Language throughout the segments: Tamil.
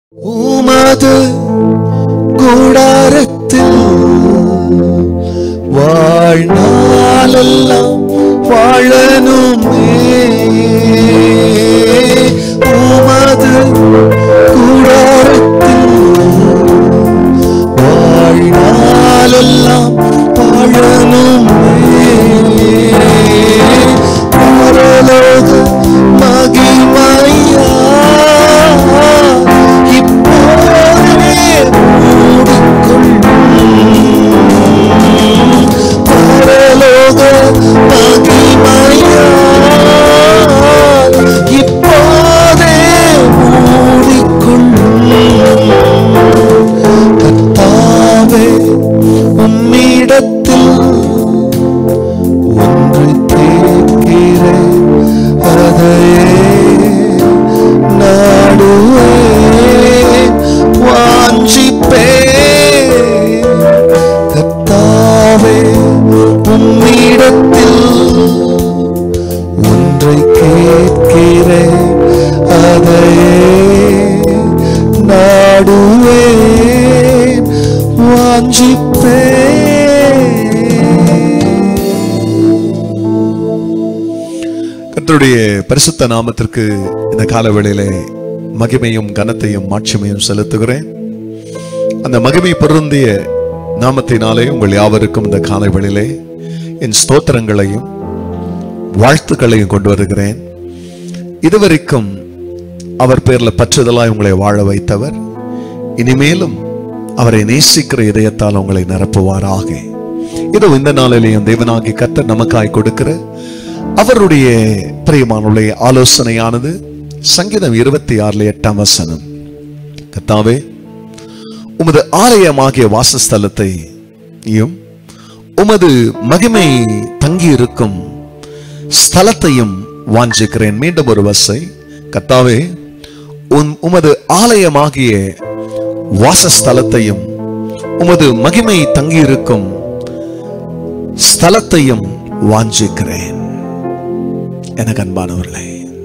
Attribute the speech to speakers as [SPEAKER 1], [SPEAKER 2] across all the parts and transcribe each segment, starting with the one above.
[SPEAKER 1] உமது கூடாரத்தில் வாழ்நாளெல்லாம் வாழணுமே உமது கூடாரத்தில் வாழ்நாளெல்லாம் வாழணுமே பரலோக மகிமையா இப்போதே மூடிக்கொள்ளும் பரலோக மகிமையா இப்போதே மூடிக்கொள்ளும் கர்த்தாவே உம்மிடத்தில் ஒன்று கேட்கிறேன் அதையே நாடுவே வாஞ்சிப்பே கர்த்தாவே உம்மிடத்தில் ஒன்றை கேட்கிறேன் அதையே நாடுவேன் வாஞ்சிப்பேன்
[SPEAKER 2] கர்த்தருடைய பரிசுத்த நாமத்திற்கு இந்த காலவேளையிலே மகிமையும் கனத்தையும் மாட்சிமையும் செலுத்துகிறேன் அந்த மகிமை பொருந்திய நாமத்தினாலே உங்கள் யாவருக்கும் இந்த காலவேளையிலே என் ஸ்தோத்திரங்களையும் வாழ்த்துக்களையும் கொண்டு வருகிறேன் இதுவரைக்கும் அவர் பேர்ல பற்றுதலாய் உங்களை வாழ வைத்தவர் இனிமேலும் அவரை நேசிக்கிற இதயத்தால் உங்களை நிரப்புவாராக இதோ இந்த நாளிலேயும் தேவனாகி கர்த்தர் நமக்காய் கொடுக்கிற அவருடைய பிரியமானுடைய ஆலோசனையானது சங்கீதம் இருபத்தி ஆறுல எட்டாம் வசனம் கர்த்தாவே உமது ஆலயமாகிய வாசஸ்தலத்தை யும் உமது மகிமை தங்கி இருக்கும் ஸ்தலத்தையும் வாஞ்சிக்கிறேன் மீண்டும் ஒரு வசை கர்த்தாவே உன் உமது ஆலயமாகிய வாசஸ்தலத்தையும் உமது மகிமை தங்கியிருக்கும் ஸ்தலத்தையும் வாஞ்சிக்கிறேன் எனக்கு அன்பானவர்களே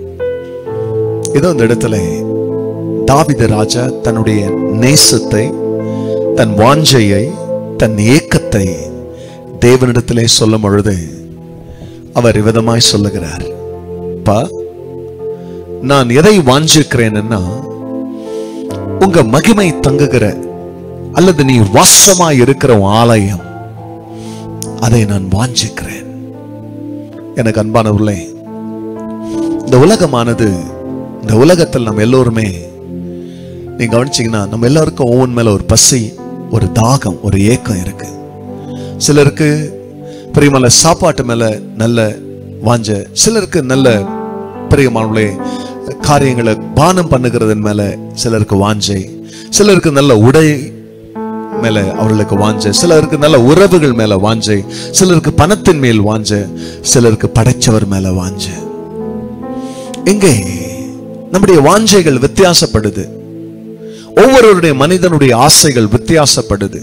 [SPEAKER 2] இதோ இந்த இடத்துல தாவித ராஜா தன்னுடைய நேசத்தை தன் வாஞ்சையை தன் ஏக்கத்தை தேவனிடத்திலே சொல்லும் பொழுது அவர் விதமாய் சொல்லுகிறார் பா நான் எதை வாஞ்சிக்கிறேன்னா உங்க மகிமை தங்குகிற அல்லது நீ வாசமாய் இருக்கிற உன் ஆலயம் அதை நான் வாஞ்சிக்கிறேன் எனக்கு அன்பானவர்களே இந்த உலகமானது இந்த உலகத்தில் நம்ம எல்லோருமே நீங்க கவனிச்சீங்கன்னா நம்ம எல்லாருக்கும் ஒவ்வொன் மேல ஒரு பசி ஒரு தாகம் ஒரு ஏக்கம் இருக்கு சிலருக்கு பிரியமான சாப்பாட்டு மேல நல்ல வாஞ்ச சிலருக்கு நல்ல பிரியமானவர்களே காரியங்களை பானம் பண்ணுகிறதன் மேல சிலருக்கு வாஞ்சை சிலருக்கு நல்ல உடை மேல அவர்களுக்கு வாஞ்ச சிலருக்கு நல்ல உறவுகள் மேல வாஞ்சை சிலருக்கு பணத்தின் மேல் வாஞ்ச சிலருக்கு படைச்சவர் மேல வாஞ்ச எங்கே நம்முடைய வாஞ்சைகள் வித்தியாசப்படுது ஒவ்வொருவருடைய மனிதனுடைய ஆசைகள் வித்தியாசப்படுது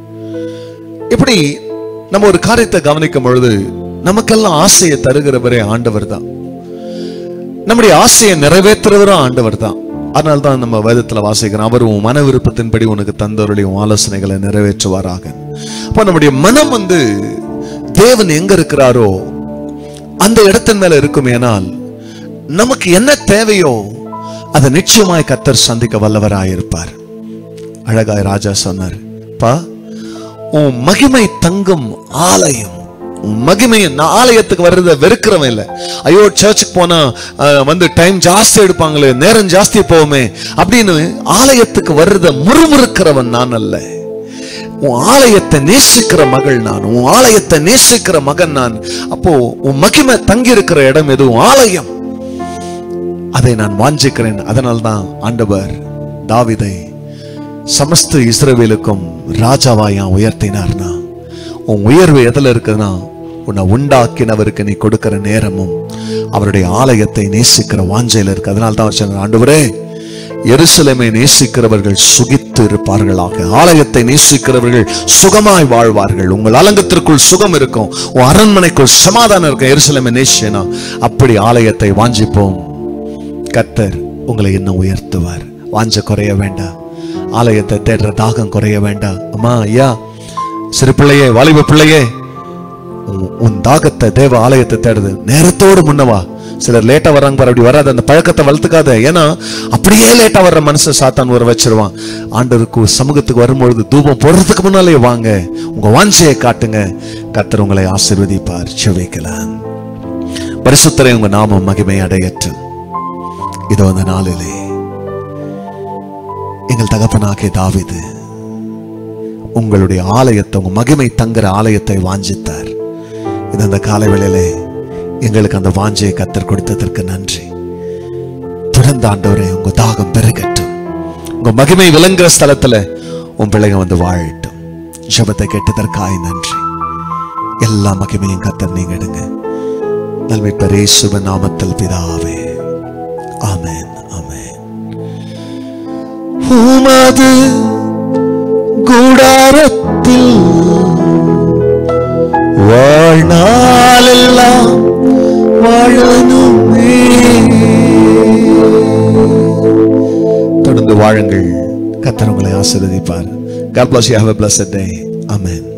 [SPEAKER 2] இப்படி நம்ம ஒரு காரியத்தை கவனிக்கும் பொழுது நமக்கெல்லாம் ஆசையை தருகிறவரே ஆண்டவர் தான் நம்முடைய ஆசையை நிறைவேற்றுறவரும் ஆண்டவர் தான் அதனால தான் நம்ம வேதத்துல வாசிக்கிறோம் அவர் உன் மன விருப்பத்தின்படி உனக்கு தந்தவருடைய உன் ஆலோசனைகளை நிறைவேற்றுவாராக அப்போ நம்முடைய மனம் வந்து தேவன் எங்க இருக்கிறாரோ அந்த இடத்தின் மேல இருக்குமேனால் நமக்கு என்ன தேவையோ அதை நிச்சயமாய் கத்தர் சந்திக்க வல்லவராயிருப்பார் அழகாய் ராஜா சொன்னார் பா உன் மகிமை தங்கும் ஆலயம் உன் மகிமை நான் ஆலயத்துக்கு வர்றத வெறுக்கிறவன் இல்லை ஐயோ சர்ச்சுக்கு போனா அஹ், வந்து டைம் ஜாஸ்தி எடுப்பாங்களே நேரம் ஜாஸ்தி போகுமே அப்படின்னு ஆலயத்துக்கு வர்றத முறுமுறுக்கிறவன் நான் அல்ல உன் ஆலயத்தை நேசிக்கிற மகள் நான் உன் ஆலயத்தை நேசிக்கிற மகன் நான் அப்போ உன் மகிமை தங்கி இருக்கிற இடம் எது உன் ஆலயம் அதை நான் வாஞ்சிக்கிறேன் அதனால்தான் ஆண்டவர் தாவிதை சமஸ்த இஸ்ரவேலுக்கும் ராஜாவாயா உயர்த்தினார்னா உன் உயர்வு எதுல இருக்குன்னா உன்னை உண்டாக்கினவருக்கு நீ கொடுக்கிற நேரமும் அவருடைய ஆலயத்தை நேசிக்கிற வாஞ்சையில இருக்கு அதனால தான் அவர் சொன்னார் ஆண்டவரே எருசலேமை நேசிக்கிறவர்கள் சுகித்து இருப்பார்களாக ஆலயத்தை நேசிக்கிறவர்கள் சுகமாய் வாழ்வார்கள் உங்கள் அலங்கத்திற்குள் சுகம் இருக்கும் உன் அரண்மனைக்குள் சமாதானம் இருக்கும் எருசலேமை நேசினா அப்படி ஆலயத்தை வாஞ்சிப்போம் கத்தர் உங்களை இன்னும் உயர்த்துவார் வாஞ்ச குறைய வேண்டாம் ஆலயத்தை தேடுற தாகம் குறைய வேண்டாம் அம்மா ஐயா சிறு பிள்ளையே வாலிப பிள்ளையே உன்- உன் தாகத்தை தேவ ஆலயத்தை தேடுது நேரத்தோடு முன்னவா சிலர் லேட்டா வர்றாங்க பாரு அப்படி வராது அந்த பழக்கத்தை வளர்த்துக்காத ஏன்னா அப்படியே லேட்டா வர்ற மனுஷன் சாத்தான் வர வச்சிருவான் ஆண்டவருக்கு சமூகத்துக்கு வரும்பொழுது தூபம் போடுறதுக்கு முன்னாலே வாங்க உங்க வாஞ்சையை காட்டுங்க கர்த்தர் உங்களை ஆசீர்வதிப்பார் செவிக்கலாம் பரிசுத்தரை உங்க நாமம் மகிமை அடையற்றும் இதோ அந்த நாளிலே எங்கள் தகப்பனாகிய தாவீது உங்களுடைய ஆலயத்தை உங்க மகிமை தங்குற ஆலயத்தை வாஞ்சித்தார் இது அந்த காலை வேளையிலே எங்களுக்கு அந்த வாஞ்சையை கத்தர் கொடுத்ததற்கு நன்றி தொடர்ந்து ஆண்டவரே உங்க தாகம் பெருகட்டும் உங்க மகிமை விளங்குற ஸ்தலத்துல உன் பிள்ளைங்க வந்து வாழட்டும் ஜெபத்தை கேட்டதற்காய் நன்றி எல்லா மகிமையும் கத்தர் நீங்க எடுங்க நல்மை பரேசுவ நாமத்தில் பிதாவே ஆமென் ஆமென்
[SPEAKER 1] உமது கூடாரத்தில் வாழ்நாளெல்லாம் வாழணுமே
[SPEAKER 2] தொடர்ந்து வாழுங்கள் கத்தர் உங்களை ஆசீர்வதிப்பார் God bless you. Have a blessed day. Amen.